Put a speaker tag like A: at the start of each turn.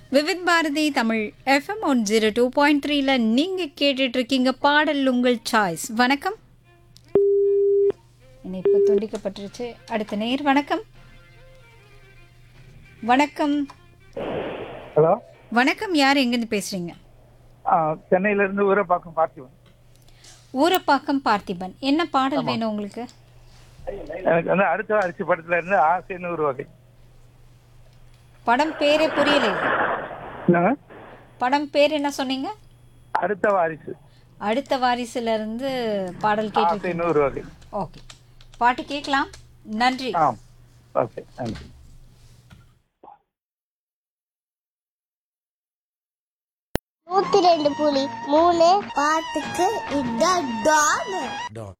A: Vividh Bharati Tamil FM one zero two point த்ரீல நீங்க கேட்டுட்டு இருக்கீங்க பாடல் உங்கள் சாய்ஸ் வணக்கம் இணைப்பு துண்டிக்கப்பட்டுருச்சு அடுத்த நேர் வணக்கம் வணக்கம்
B: ஹலோ
A: வணக்கம் யார் எங்கேருந்து பேசுறீங்க
B: சென்னையில இருந்து ஊரப்பாக்கம் பார்த்திபன்
A: ஊரப்பாக்கம் பார்த்திபன் என்ன பாடல் வேணும் உங்களுக்கு
B: எனக்கு வந்து அடுத்த அரிசி படத்துல இருந்து ஆசைன்னு ஒரு வகை
A: படம் பேரே புரியலை
B: என்னங்க
A: படம் பேர் என்ன சொன்னீங்க
B: அடுத்த வாரிசு
A: அடுத்த வாரிசுல இருந்து பாடல் கேட்டிருக்கீங்க
B: ஆசைன்னு ஒரு வகை
A: ஓகே பாட்டு கேட்கலாம் நன்றி
B: ஆம் ஓகே நன்றி
C: நூத்தி ரெண்டு புலி மூணு பாட்டுக்கு இதான் டான்